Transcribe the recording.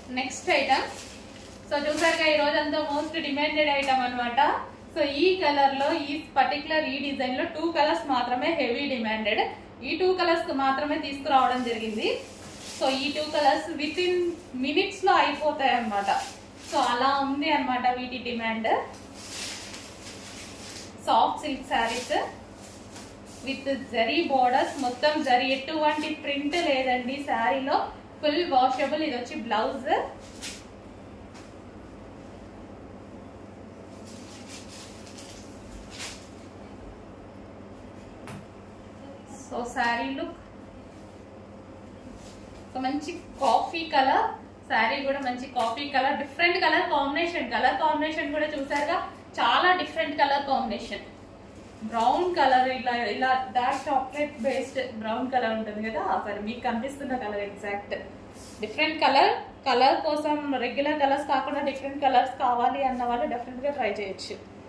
next item so చూసారుగా ఈ రోజంతా మోస్ట్ డిమాండెడ్ ఐటమ్ అన్నమాట సో ఈ కలర్ లో ఈ పర్టికులర్ ఈ డిజైన్ లో టూ కలర్స్ మాత్రమే హెవీ డిమాండెడ్ ఈ టూ కలర్స్ మాత్రమే తీసుకురావడం జరిగింది సో ఈ two colours with in minutes లో అయిపోతాయి అన్నమాట సో అలా ఉంది అన్నమాట వీటి demand soft silk saris with zari borders మొత్తం జరీ ఎటువంటి ప్రింట్ లేదండి శారీలో ఫుల్ వాషబుల్ ఇది వచ్చి blouse so sari look so మంచి కాఫీ కలర్ శారీ కూడా మంచి coffee colour different colour combination colour combination కూడా చూసారుగా చాలా different colour combination brown colour ఇలా ఇలా dark chocolate based brown colour ఉంటుంది కదా సరే మీకు కనిపిస్తున్న colour exact different colour colour కోసం రెగ్యులర్ కలర్స్ కాకుండా డిఫరెంట్ కలర్స్ కావాలి అన్న వాళ్ళు డెఫినెట్గా ట్రై చేయొచ్చు